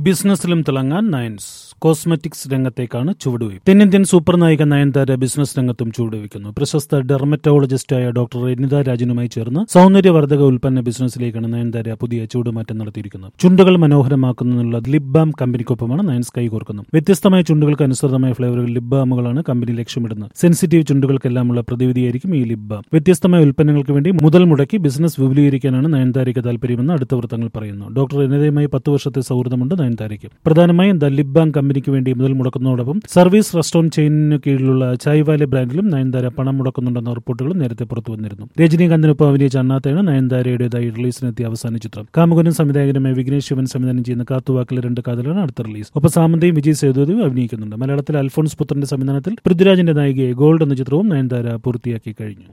ബിസിനസ്സിലും തിളങ്ങാൻ Nayans cosmetics രംഗത്തേക്കാണ് ചുവടുവയ്പ് തെന്നിന്ത്യൻ super നായിക Nayanthara business രംഗത്തും ചുവടുവയ്ക്കുന്നു പ്രശസ്ത ഡെർമറ്റോളജിസ്റ്റായ ഡോക്ടർ രനിത രാജനുമായി ചേർന്ന് സൗന്ദര്യവർദ്ധക ഉൽപ്പന്ന ബിസിനസ്സിലേക്കാണ് നയൻതാര പുതിയ ചൂടുമാറ്റം നടത്തിയിരിക്കുന്നത് ചുണ്ടുകൾ മനോഹരമാക്കുന്നതിനുള്ള ലിപ് ബാം കമ്പനിക്കൊപ്പമാണ് നയൻസ് കൈകോർക്കുന്നത് വ്യത്യസ്തമായ ചുണ്ടുകൾക്ക് അനുസൃതമായ ഫ്ലേവറുകൾ ലിപ് ബാമുകളാണ് കമ്പനി ലക്ഷ്യമിടുന്നത് സെൻസിറ്റീവ് ചുണ്ടുകൾക്കെല്ലാമുള്ള പ്രതിവിധിയായിരിക്കും ഈ ലിപ് ബാം വ്യത്യസ്തമായ ഉൽപ്പന്നങ്ങൾക്ക് വേണ്ടി മുതൽ മുടക്കി ബിസിനസ് വിപുലീകരിക്കാനാണ് നയൻതാരയ്ക്ക് താല്പര്യമെന്ന് അടുത്ത വൃത്തങ്ങൾ പറയുന്നു ഡോക്ടർ രനിതയുമായി പത്ത് വർഷത്തെ സൗഹൃദമുണ്ട് നയൻതാരയ്ക്ക് പ്രധാനമായും ദ ലിപ് ബാം കമ്പനിക്ക് വേണ്ടി മുതൽ മുടക്കുന്നതോടൊപ്പം സർവീസ് റെസ്റ്റോറന്റ് ചെയിനിന് കീഴിലുള്ള ചായ്വാലെ ബ്രാൻഡിലും നയൻതാര പണം മുടക്കുന്നുണ്ടെന്ന റിപ്പോർട്ടുകളും നേരത്തെ പുറത്തു വന്നിരുന്നു രജനീകാന്തിനൊപ്പം അഭിനയിച്ച അണ്ണാത്തയാണ് നയൻതാരയുടേതായി റിലീസിനെത്തിയ അവസാന ചിത്രം കാമുകനും സംവിധായകനുമായ വിഘ്നേഷ് ശിവൻ സംവിധാനം ചെയ്യുന്ന കാത്തുവാക്കിലെ രണ്ട് കാതലാണ് അടുത്ത റിലീസ് ഒപ്പം സാമന്തയും വിജയ് സേതുവും അഭിനയിക്കുന്നുണ്ട് മലയാളത്തിൽ അൽഫോൺസ് പുത്രന്റെ സംവിധാനത്തിൽ പൃഥ്വിരാജിന്റെ നായികയെ ഗോൾഡ് എന്ന ചിത്രവും നയൻതാര പൂർത്തിയാക്കി കഴിഞ്ഞു